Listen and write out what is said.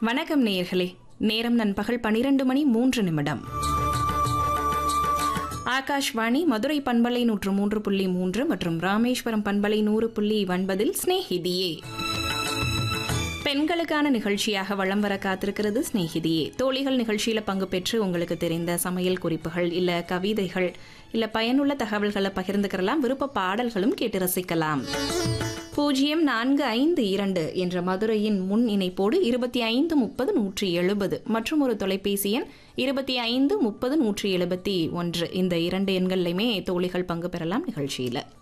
வணக்கம் நேயர்களே நேரம் நண்பகல் பனிரெண்டு மணி மூன்று நிமிடம் ஆகாஷ்வாணி மதுரை பண்பலை நூற்று மூன்று புள்ளி மூன்று மற்றும் ராமேஸ்வரம் பண்பலை நூறு புள்ளி ஒன்பதில் ஸ்நேகிதியே பெண்களுக்கான நிகழ்ச்சியாக வளம் வர காத்திருக்கிறது ஸ்நேகிதியே தோழிகள் நிகழ்ச்சியில பங்கு பெற்று உங்களுக்கு தெரிந்த சமையல் குறிப்புகள் இல்ல கவிதைகள் இல்ல பயனுள்ள தகவல்களை பகிர்ந்துக்கிறலாம் விருப்ப பாடல்களும் கேட்டு ரசிக்கலாம் பூஜ்ஜியம் நான்கு ஐந்து இரண்டு என்ற மதுரையின் முன் இணைப்போடு இருபத்தி ஐந்து முப்பது நூற்றி எழுபது மற்றும் ஒரு தொலைபேசி எண் இருபத்தி ஐந்து முப்பது நூற்றி எழுபத்தி ஒன்று இந்த இரண்டு எண்கள்லையுமே தோழிகள் பங்கு பெறலாம் நிகழ்ச்சியில